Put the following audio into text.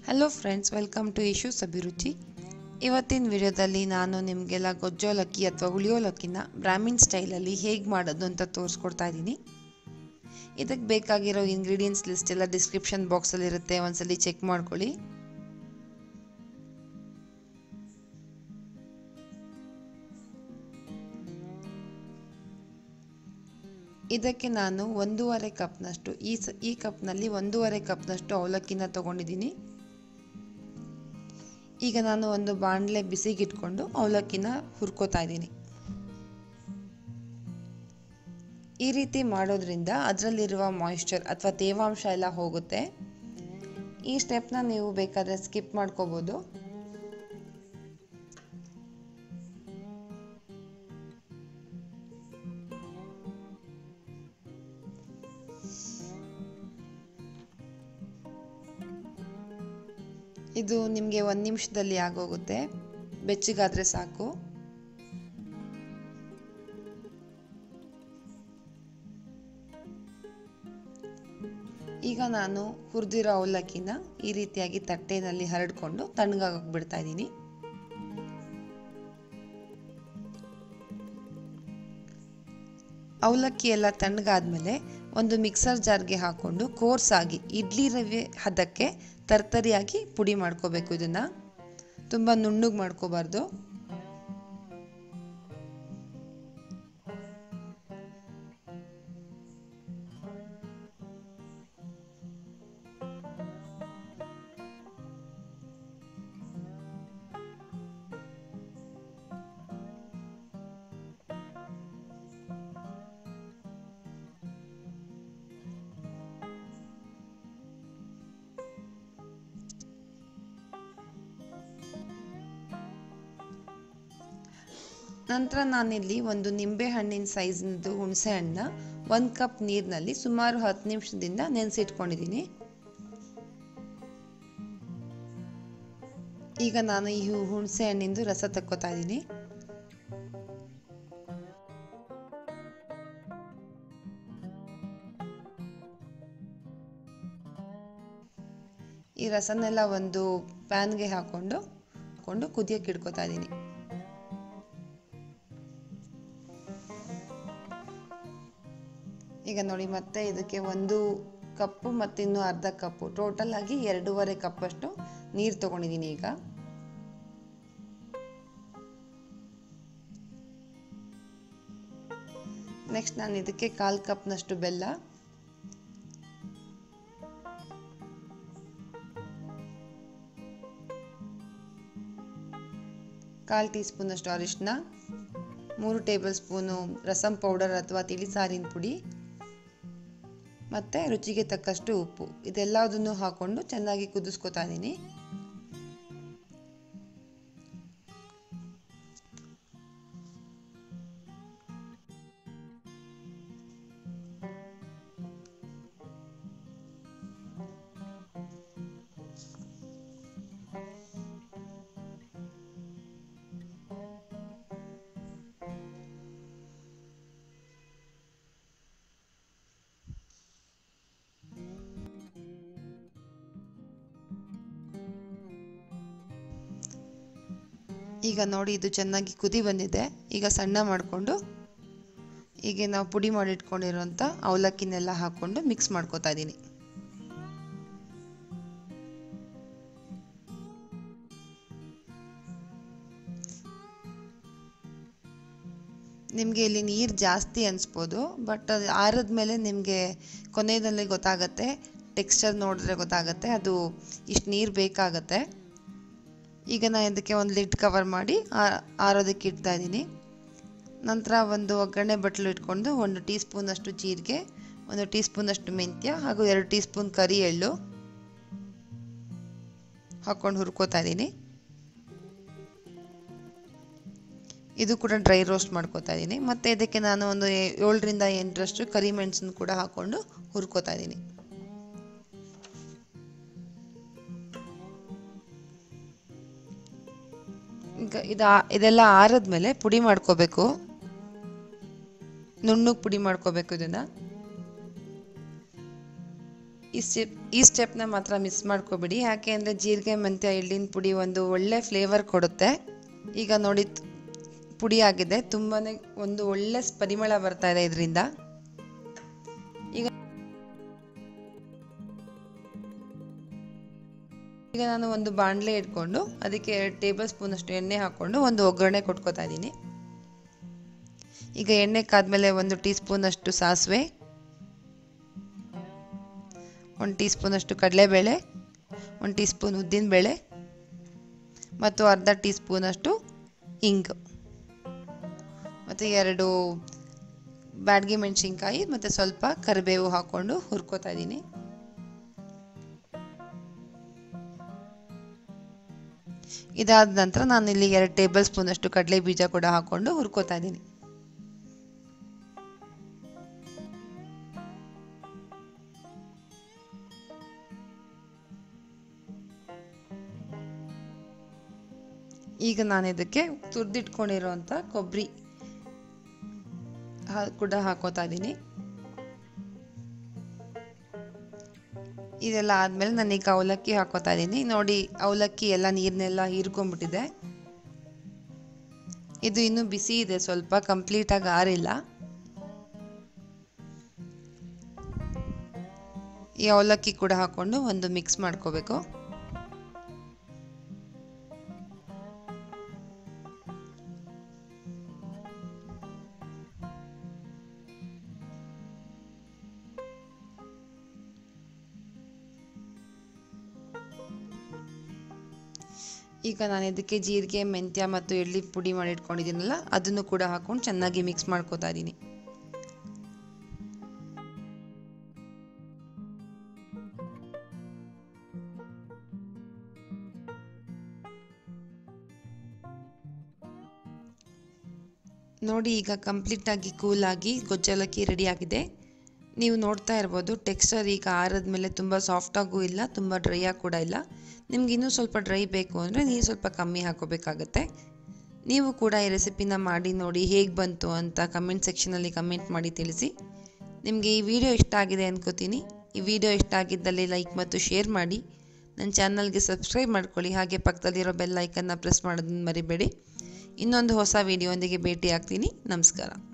hello friends welcome to issues ಅಭಿರುಚಿ ಇವತ್ತಿನ ವಿಡಿಯೋದಲ್ಲಿ ನಾನು ನಿಮಗೆಲ್ಲ ಗೊಜ್ಜೋಲಕ್ಕಿ ಅಥವಾ ಹುಳಿಯೋಲಕ್ಕಿನ ಬ್ರಾಹ್ಮಿನ್ ಸ್ಟೈಲಲ್ಲಿ ಹೇಗೆ ಮಾಡೋದು ಅಂತ ತೋರಿಸ್ಕೊಡ್ತಾ ಇದ್ದೀನಿ ಇದಕ್ಕೆ ಬೇಕಾಗಿರೋ ಇಂಗ್ರೀಡಿಯೆಂಟ್ಸ್ ಲಿಸ್ಟ್ ಎಲ್ಲ ಡಿಸ್ಕ್ರಿಪ್ಷನ್ ಬಾಕ್ಸಲ್ಲಿ ಇರುತ್ತೆ ಒಂದ್ಸಲಿ ಚೆಕ್ ಮಾಡ್ಕೊಳ್ಳಿ ಇದಕ್ಕೆ ನಾನು ಒಂದೂವರೆ ಕಪ್ನಷ್ಟು ಈ ಸ ಈ ಕಪ್ನಲ್ಲಿ ಒಂದೂವರೆ ಕಪ್ನಷ್ಟು ಅವಲಕ್ಕಿನ ತೊಗೊಂಡಿದ್ದೀನಿ ಈಗ ನಾನು ಒಂದು ಬಾಣಲೆ ಬಿಸಿಗಿಟ್ಕೊಂಡು ಅವಲಕ್ಕಿನ ಹುರ್ಕೋತಾ ಇದ್ದೀನಿ ಈ ರೀತಿ ಮಾಡೋದ್ರಿಂದ ಅದರಲ್ಲಿರುವ ಮಾಯಿಶ್ಚರ್ ಅಥವಾ ತೇವಾಂಶ ಎಲ್ಲ ಹೋಗುತ್ತೆ ಈ ಸ್ಟೆಪ್ನ ನೀವು ಬೇಕಾದರೆ ಸ್ಕಿಪ್ ಮಾಡ್ಕೋಬೋದು ಇದು ನಿಮಗೆ ಒಂದು ನಿಮಿಷದಲ್ಲಿ ಆಗೋಗುತ್ತೆ ಬೆಚ್ಚಗಾದರೆ ಸಾಕು ಈಗ ನಾನು ಹುರಿದಿರೋ ಅವಲಕ್ಕಿನ ಈ ರೀತಿಯಾಗಿ ತಟ್ಟೆನಲ್ಲಿ ಹರಡ್ಕೊಂಡು ತಣ್ಣಗಾಗಕ್ಕೆ ಬಿಡ್ತಾ ಇದ್ದೀನಿ ಅವಲಕ್ಕಿ ಎಲ್ಲ ತಣ್ಣಗಾದ್ಮೇಲೆ ಒಂದು ಮಿಕ್ಸರ್ ಜಾರ್ಗೆ ಹಾಕ್ಕೊಂಡು ಕೋರ್ಸಾಗಿ ಇಡ್ಲಿ ರವೆ ಹದಕ್ಕೆ ತರ್ತರಿಯಾಗಿ ಪುಡಿ ಮಾಡ್ಕೋಬೇಕು ಇದನ್ನು ತುಂಬ ನುಣ್ಣಗೆ ಮಾಡ್ಕೋಬಾರ್ದು ನಂತರ ನಾನಿಲ್ಲಿ ಒಂದು ನಿಂಬೆ ಹಣ್ಣಿನ ಸೈಜ್ನದು ಹುಣಸೆ ಹಣ್ಣನ್ನ ಒಂದು ಕಪ್ ನೀರಿನಲ್ಲಿ ಸುಮಾರು ಹತ್ತು ನಿಮಿಷದಿಂದ ನೆನೆಸಿಟ್ಕೊಂಡಿದ್ದೀನಿ ಈಗ ನಾನು ಈ ಹುಣಸೆ ಹಣ್ಣಿಂದು ರಸ ತಕ್ಕೋತಾ ಇದ್ದೀನಿ ಈ ರಸನೆಲ್ಲ ಒಂದು ಪ್ಯಾನ್ಗೆ ಹಾಕೊಂಡು ಹಾಕೊಂಡು ಕುದಿಯಕ್ಕೆ ಇಡ್ಕೋತಾ ಇದ್ದೀನಿ ಈಗ ನೋಡಿ ಮತ್ತೆ ಇದಕ್ಕೆ ಒಂದು ಕಪ್ಪು ಮತ್ತು ಇನ್ನು ಅರ್ಧ ಕಪ್ಪು ಟೋಟಲ್ ಆಗಿ ಎರಡೂವರೆ ಕಪ್ಪಷ್ಟು ನೀರು ತೊಗೊಂಡಿದ್ದೀನಿ ಈಗ ನೆಕ್ಸ್ಟ್ ನಾನು ಇದಕ್ಕೆ ಕಾಲು ಕಪ್ನಷ್ಟು ಬೆಲ್ಲ ಕಾಲು ಟೀ ಸ್ಪೂನಷ್ಟು ಅರಿಶಿನ ಮೂರು ಟೇಬಲ್ ಸ್ಪೂನು ರಸಂ ಪೌಡರ್ ಅಥವಾ ತಿಳಿ ಸಾರಿನ ಪುಡಿ ಮತ್ತು ರುಚಿಗೆ ತಕ್ಕಷ್ಟು ಉಪ್ಪು ಇದೆಲ್ಲದನ್ನು ಹಾಕ್ಕೊಂಡು ಚೆನ್ನಾಗಿ ಕುದಿಸ್ಕೊತಾ ಇದ್ದೀನಿ ಈಗ ನೋಡಿ ಇದು ಚೆನ್ನಾಗಿ ಕುದಿ ಬಂದಿದೆ ಈಗ ಸಣ್ಣ ಮಾಡಿಕೊಂಡು ಈಗ ನಾವು ಪುಡಿ ಮಾಡಿಟ್ಕೊಂಡಿರೋಂಥ ಅವಲಕ್ಕಿನೆಲ್ಲ ಹಾಕ್ಕೊಂಡು ಮಿಕ್ಸ್ ಮಾಡ್ಕೋತಾ ಇದ್ದೀನಿ ನಿಮಗೆ ಇಲ್ಲಿ ನೀರು ಜಾಸ್ತಿ ಅನಿಸ್ಬೋದು ಬಟ್ ಅದು ಆರಿದ್ಮೇಲೆ ನಿಮಗೆ ಕೊನೆಯಲ್ಲಿ ಗೊತ್ತಾಗತ್ತೆ ಟೆಕ್ಸ್ಚರ್ ನೋಡಿದ್ರೆ ಗೊತ್ತಾಗತ್ತೆ ಅದು ಇಷ್ಟು ನೀರು ಬೇಕಾಗತ್ತೆ ಈಗ ನಾನು ಇದಕ್ಕೆ ಒಂದು ಲಿಡ್ ಕವರ್ ಮಾಡಿ ಆರೋದಕ್ಕೆ ಇಡ್ತಾ ಇದ್ದೀನಿ ನಂತರ ಒಂದು ಒಗ್ಗರಣೆ ಬಟ್ಲು ಇಟ್ಕೊಂಡು ಒಂದು ಟೀ ಸ್ಪೂನಷ್ಟು ಜೀರಿಗೆ ಒಂದು ಟೀ ಸ್ಪೂನಷ್ಟು ಮೆಂತ್ಯ ಹಾಗೂ ಎರಡು ಟೀ ಸ್ಪೂನ್ ಕರಿ ಎಳ್ಳು ಹಾಕ್ಕೊಂಡು ಹುರ್ಕೋತಾ ಇದ್ದೀನಿ ಇದು ಕೂಡ ಡ್ರೈ ರೋಸ್ಟ್ ಮಾಡ್ಕೋತಾ ಇದ್ದೀನಿ ಮತ್ತು ಇದಕ್ಕೆ ನಾನು ಒಂದು ಏಳರಿಂದ ಎಂಟರಷ್ಟು ಕರಿಮೆಣಸನ್ನು ಕೂಡ ಹಾಕ್ಕೊಂಡು ಹುರ್ಕೋತಾ ಇದ್ದೀನಿ ಈಗ ಇದು ಇದೆಲ್ಲ ಆರಿದ್ಮೇಲೆ ಪುಡಿ ಮಾಡ್ಕೋಬೇಕು ನುಣ್ಣಗೆ ಪುಡಿ ಮಾಡ್ಕೋಬೇಕು ಇದನ್ನು ಈ ಸ್ಟೆಪ್ ಈ ಸ್ಟೆಪ್ನ ಮಾತ್ರ ಮಿಸ್ ಮಾಡ್ಕೋಬೇಡಿ ಯಾಕೆ ಅಂದರೆ ಜೀರಿಗೆ ಮೆಂತ್ಯ ಎಳ್ಳಿನ ಪುಡಿ ಒಂದು ಒಳ್ಳೆ ಫ್ಲೇವರ್ ಕೊಡುತ್ತೆ ಈಗ ನೋಡಿ ತ್- ಪುಡಿ ಆಗಿದೆ ತುಂಬಾ ಒಂದು ಒಳ್ಳೆ ಪರಿಮಳ ಬರ್ತಾ ಇದೆ ಇದರಿಂದ ಈಗ ಈಗ ನಾನು ಒಂದು ಬಾಣಲೆ ಇಟ್ಕೊಂಡು ಅದಕ್ಕೆ ಎರಡು ಟೇಬಲ್ ಸ್ಪೂನ್ ಅಷ್ಟು ಎಣ್ಣೆ ಹಾಕ್ಕೊಂಡು ಒಂದು ಒಗ್ಗರಣೆ ಕೊಟ್ಕೋತಾ ಇದ್ದೀನಿ ಈಗ ಎಣ್ಣೆ ಕಾದ್ಮೇಲೆ ಒಂದು ಟೀ ಸ್ಪೂನ್ ಅಷ್ಟು ಸಾಸಿವೆ ಒಂದು ಟೀ ಸ್ಪೂನ್ ಅಷ್ಟು ಕಡಲೆಬೇಳೆ ಒಂದು ಟೀ ಸ್ಪೂನ್ ಉದ್ದಿನಬೇಳೆ ಮತ್ತು ಅರ್ಧ ಟೀ ಸ್ಪೂನ್ ಅಷ್ಟು ಇಂಗು ಮತ್ತು ಎರಡು ಬ್ಯಾಡಗಿ ಮೆಣಸಿನ್ಕಾಯಿ ಮತ್ತು ಸ್ವಲ್ಪ ಕರಿಬೇವು ಹಾಕ್ಕೊಂಡು ಹುರ್ಕೋತಾ ಇದ್ದೀನಿ ಇದಾದ ನಂತರ ನಾನು ಇಲ್ಲಿ ಎರಡು ಟೇಬಲ್ ಸ್ಪೂನ್ ಅಷ್ಟು ಕಡಲೆ ಬೀಜ ಕೂಡ ಹಾಕ್ಕೊಂಡು ಹುರ್ಕೋತಾ ಇದ್ದೀನಿ ಈಗ ನಾನು ಇದಕ್ಕೆ ತುರ್ದಿಟ್ಕೊಂಡಿರೋಂಥ ಕೊಬ್ಬರಿ ಕೂಡ ಹಾಕೋತಾ ಇದ್ದೀನಿ ಇದೆಲ್ಲ ಆದಮೇಲೆ ನಾನೀಗ ಅವಲಕ್ಕಿ ಹಾಕೋತಾ ಇದ್ದೀನಿ ನೋಡಿ ಅವಲಕ್ಕಿ ಎಲ್ಲ ನೀರನ್ನೆಲ್ಲ ಹೀರ್ಕೊಂಡ್ಬಿಟ್ಟಿದೆ ಇದು ಇನ್ನೂ ಬಿಸಿ ಇದೆ ಸ್ವಲ್ಪ ಕಂಪ್ಲೀಟಾಗಿ ಆರಿಲ್ಲ ಈ ಅವಲಕ್ಕಿ ಕೂಡ ಹಾಕ್ಕೊಂಡು ಒಂದು ಮಿಕ್ಸ್ ಮಾಡ್ಕೋಬೇಕು ಈಗ ನಾನು ಇದಕ್ಕೆ ಜೀರಿಗೆ ಮೆಂತ್ಯ ಮತ್ತು ಎಳ್ಳಿ ಪುಡಿ ಮಾಡಿ ಇಟ್ಕೊಂಡಿದ್ದೀನಲ್ಲ ಅದನ್ನು ಕೂಡ ಹಾಕೊಂಡು ಚೆನ್ನಾಗಿ ಮಿಕ್ಸ್ ಮಾಡ್ಕೋತಾ ಇದ್ದೀನಿ ನೋಡಿ ಈಗ ಕಂಪ್ಲೀಟಾಗಿ ಕೂಲಾಗಿ ಗೊಜ್ಜಲಕ್ಕಿ ರೆಡಿ ಆಗಿದೆ ನೀವು ನೋಡ್ತಾ ಇರ್ಬೋದು ಟೆಕ್ಸ್ಚರ್ ಈಗ ಆರಿದ್ಮೇಲೆ ತುಂಬ ಸಾಫ್ಟಾಗೂ ಇಲ್ಲ ತುಂಬ ಡ್ರೈ ಆಗಿ ಕೂಡ ಇಲ್ಲ ನಿಮ್ಗೆ ಇನ್ನೂ ಸ್ವಲ್ಪ ಡ್ರೈ ಬೇಕು ಅಂದರೆ ನೀರು ಸ್ವಲ್ಪ ಕಮ್ಮಿ ಹಾಕೋಬೇಕಾಗತ್ತೆ ನೀವು ಕೂಡ ಈ ರೆಸಿಪಿನ ಮಾಡಿ ನೋಡಿ ಹೇಗೆ ಬಂತು ಅಂತ ಕಮೆಂಟ್ ಸೆಕ್ಷನಲ್ಲಿ ಕಮೆಂಟ್ ಮಾಡಿ ತಿಳಿಸಿ ನಿಮಗೆ ಈ ವಿಡಿಯೋ ಇಷ್ಟ ಆಗಿದೆ ಅನ್ಕೋತೀನಿ ಈ ವಿಡಿಯೋ ಇಷ್ಟ ಆಗಿದ್ದಲ್ಲಿ ಲೈಕ್ ಮತ್ತು ಶೇರ್ ಮಾಡಿ ನನ್ನ ಚಾನಲ್ಗೆ ಸಬ್ಸ್ಕ್ರೈಬ್ ಮಾಡ್ಕೊಳ್ಳಿ ಹಾಗೆ ಪಕ್ಕದಲ್ಲಿರೋ ಬೆಲ್ ಐಕನ್ನ ಪ್ರೆಸ್ ಮಾಡೋದನ್ನ ಮರಿಬೇಡಿ ಇನ್ನೊಂದು ಹೊಸ ವಿಡಿಯೋಂದಿಗೆ ಭೇಟಿ ಆಗ್ತೀನಿ ನಮಸ್ಕಾರ